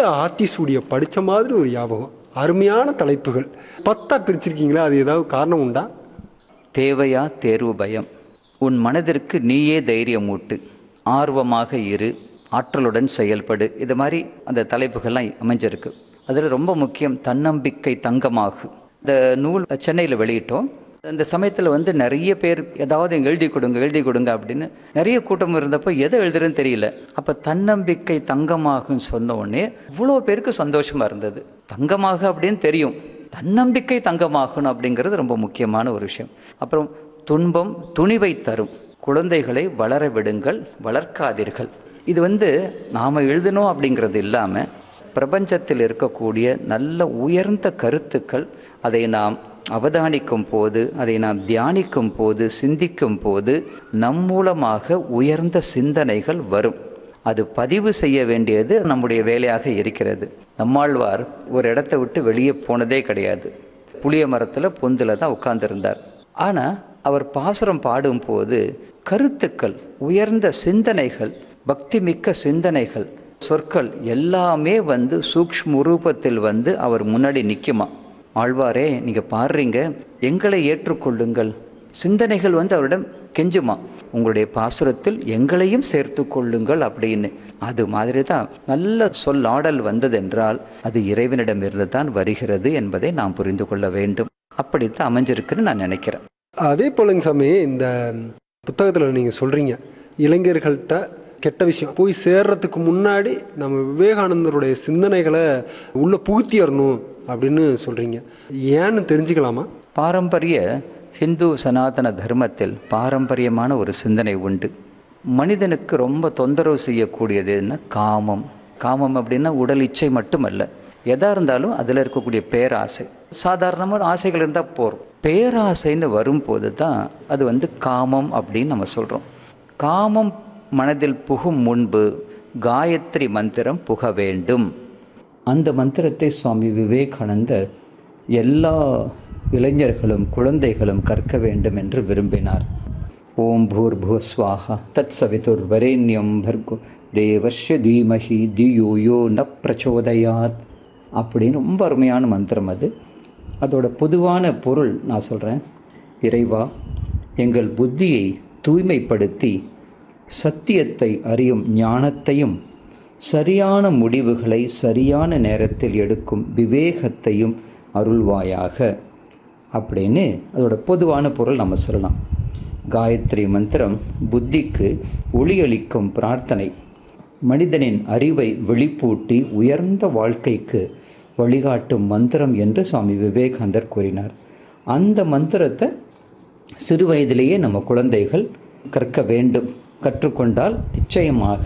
ஆத்திசூடியை படித்த மாதிரி ஒரு ஞாபகம் அருமையான தலைப்புகள் பத்தா பிரிச்சிருக்கீங்களா அது ஏதாவது காரணம் உண்டா தேவையா தேர்வு பயம் உன் மனதிற்கு நீயே தைரியமூட்டு ஆர்வமாக இரு ஆற்றலுடன் செயல்படு இது மாதிரி அந்த தலைப்புகள்லாம் அமைஞ்சிருக்கு அதில் ரொம்ப முக்கியம் தன்னம்பிக்கை தங்கமாகும் இந்த நூல் சென்னையில் வெளியிட்டோம் அந்த சமயத்தில் வந்து நிறைய பேர் ஏதாவது எழுதி கொடுங்க எழுதி கொடுங்க அப்படின்னு நிறைய கூட்டம் இருந்தப்போ எதை எழுதுறதுன்னு தெரியல அப்போ தன்னம்பிக்கை தங்கமாகும்னு சொன்ன உடனே இவ்வளோ பேருக்கு சந்தோஷமாக இருந்தது தங்கமாக அப்படின்னு தெரியும் தன்னம்பிக்கை தங்கமாகணும் அப்படிங்கிறது ரொம்ப முக்கியமான ஒரு விஷயம் அப்புறம் துன்பம் துணிவை தரும் குழந்தைகளை வளர விடுங்கள் வளர்க்காதீர்கள் இது வந்து நாம் எழுதணும் அப்படிங்கிறது இல்லாமல் பிரபஞ்சத்தில் இருக்கக்கூடிய நல்ல உயர்ந்த கருத்துக்கள் அதை நாம் அவதானிக்கும் போது அதை நாம் தியானிக்கும் போது சிந்திக்கும் போது நம் மூலமாக உயர்ந்த சிந்தனைகள் வரும் அது பதிவு செய்ய வேண்டியது நம்முடைய வேலையாக இருக்கிறது நம்மாழ்வார் ஒரு இடத்த விட்டு வெளியே போனதே கிடையாது புளிய மரத்தில் பொந்தில் தான் உட்கார்ந்துருந்தார் ஆனால் அவர் பாசுரம் பாடும்போது கருத்துக்கள் உயர்ந்த சிந்தனைகள் பக்தி மிக்க சிந்தனைகள் சொற்கள் எல்லாமே வந்து சூக்ஷ்ம ரூபத்தில் வந்து அவர் முன்னாடி நிற்குமா ஆழ்வாரே நீங்கள் பாடுறீங்க எங்களை ஏற்றுக்கொள்ளுங்கள் சிந்தனைகள் வந்து அவரிடம் கெஞ்சுமா உங்களுடைய பாசுரத்தில் எங்களையும் சேர்த்து கொள்ளுங்கள் அப்படின்னு அது மாதிரி தான் நல்ல சொல்லாடல் வந்ததென்றால் அது இறைவனிடமிருந்து தான் வருகிறது என்பதை நாம் புரிந்து கொள்ள வேண்டும் அப்படித்தான் அமைஞ்சிருக்குன்னு நான் நினைக்கிறேன் அதே போலங்க சாமி இந்த புத்தகத்தில் நீங்கள் சொல்கிறீங்க இளைஞர்கள்ட்ட கெட்ட விஷயம் போய் சேர்றதுக்கு முன்னாடி நம்ம விவேகானந்தருடைய சிந்தனைகளை உள்ள புகுத்திடணும் அப்படின்னு சொல்கிறீங்க ஏன்னு தெரிஞ்சுக்கலாமா பாரம்பரிய ஹிந்து சனாதன தர்மத்தில் பாரம்பரியமான ஒரு சிந்தனை உண்டு மனிதனுக்கு ரொம்ப தொந்தரவு செய்யக்கூடியது என்ன காமம் காமம் அப்படின்னா உடல் இச்சை மட்டுமல்ல எதா இருந்தாலும் அதில் இருக்கக்கூடிய பேராசை சாதாரணமான ஆசைகள் இருந்தால் போகிறோம் பேராசைன்னு வரும்போது தான் அது வந்து காமம் அப்படின்னு நம்ம சொல்கிறோம் காமம் மனதில் புகும் முன்பு காயத்ரி மந்திரம் புக வேண்டும் அந்த மந்திரத்தை சுவாமி விவேகானந்தர் எல்லா இளைஞர்களும் குழந்தைகளும் கற்க வேண்டும் என்று விரும்பினார் ஓம் பூர் பூஸ்வாஹா தத் சவிதுர் வரேண்யம் பர்கு தேவஸ்ய தீமஹி தியோ யோ ந பிரச்சோதயாத் அப்படின்னு ரொம்ப அருமையான மந்திரம் அது அதோட பொதுவான பொருள் நான் சொல்கிறேன் இறைவா எங்கள் புத்தியை தூய்மைப்படுத்தி சத்தியத்தை அறியும் ஞானத்தையும் சரியான முடிவுகளை சரியான நேரத்தில் எடுக்கும் விவேகத்தையும் அருள்வாயாக அப்படின்னு அதோட பொதுவான பொருள் நம்ம சொல்லலாம் காயத்ரி மந்திரம் புத்திக்கு ஒளியளிக்கும் பிரார்த்தனை மனிதனின் அறிவை வெளிப்பூட்டி உயர்ந்த வாழ்க்கைக்கு வழிகாட்டும் மந்திரம் என்று சுவாமி விவேகானந்தர் கூறினார் அந்த மந்திரத்தை சிறு வயதிலேயே நம்ம குழந்தைகள் கற்க வேண்டும் கற்றுக்கொண்டால் நிச்சயமாக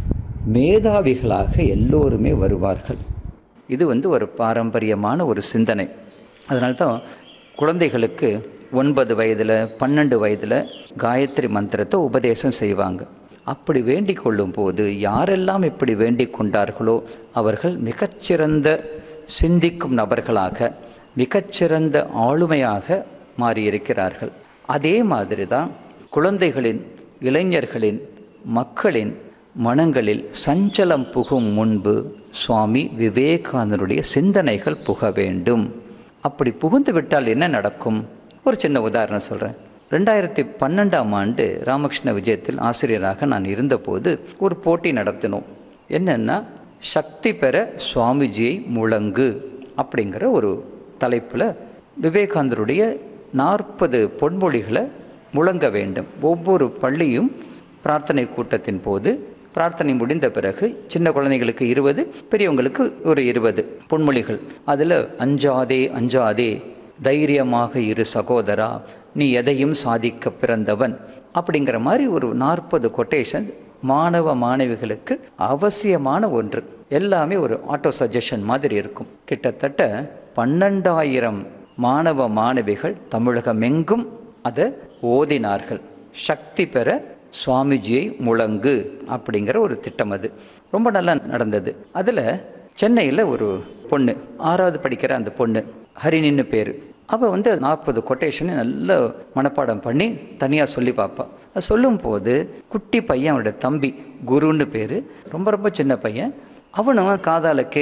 மேதாவிகளாக எல்லோருமே வருவார்கள் இது வந்து ஒரு பாரம்பரியமான ஒரு சிந்தனை அதனால்தான் குழந்தைகளுக்கு ஒன்பது வயதில் பன்னெண்டு வயதில் காயத்ரி மந்திரத்தை உபதேசம் செய்வாங்க அப்படி வேண்டிக் கொள்ளும் போது யாரெல்லாம் இப்படி வேண்டிக் கொண்டார்களோ அவர்கள் மிகச்சிறந்த சிந்திக்கும் நபர்களாக மிகச்சிறந்த ஆளுமையாக மாறியிருக்கிறார்கள் அதே மாதிரி தான் குழந்தைகளின் இளைஞர்களின் மக்களின் மனங்களில் சஞ்சலம் புகும் முன்பு சுவாமி விவேகானந்தருடைய சிந்தனைகள் புக வேண்டும் அப்படி புகுந்து விட்டால் என்ன நடக்கும் ஒரு சின்ன உதாரணம் சொல்கிறேன் ரெண்டாயிரத்தி பன்னெண்டாம் ஆண்டு ராமகிருஷ்ண விஜயத்தில் ஆசிரியராக நான் இருந்தபோது ஒரு போட்டி நடத்தினோம் என்னென்னா சக்தி பெற சுவாமிஜியை முழங்கு அப்படிங்கிற ஒரு தலைப்பில் விவேகானந்தருடைய நாற்பது பொன்மொழிகளை முழங்க வேண்டும் ஒவ்வொரு பள்ளியும் பிரார்த்தனை கூட்டத்தின் போது பிரார்த்தனை முடிந்த பிறகு சின்ன குழந்தைங்களுக்கு இருபது பெரியவங்களுக்கு ஒரு இருபது பொன்மொழிகள் அதில் அஞ்சாதே அஞ்சாதே தைரியமாக இரு சகோதரா நீ எதையும் சாதிக்க பிறந்தவன் அப்படிங்கிற மாதிரி ஒரு நாற்பது கொட்டேஷன் மாணவ மாணவிகளுக்கு அவசியமான ஒன்று எல்லாமே ஒரு ஆட்டோ சஜஷன் மாதிரி இருக்கும் கிட்டத்தட்ட பன்னெண்டாயிரம் மாணவ மாணவிகள் தமிழகமெங்கும் அதை ஓதினார்கள் சக்தி பெற சுவாமிஜியை முழங்கு அப்படிங்கிற ஒரு திட்டம் அது ரொம்ப நல்லா நடந்தது அதில் சென்னையில் ஒரு பொண்ணு ஆறாவது படிக்கிற அந்த பொண்ணு ஹரிணின்னு பேர் அவள் வந்து நாற்பது கொட்டேஷனை நல்ல மனப்பாடம் பண்ணி தனியாக சொல்லி பார்ப்பாள் அது சொல்லும்போது குட்டி பையன் அவனோட தம்பி குருன்னு பேர் ரொம்ப ரொம்ப சின்ன பையன் அவனும் காதால் கே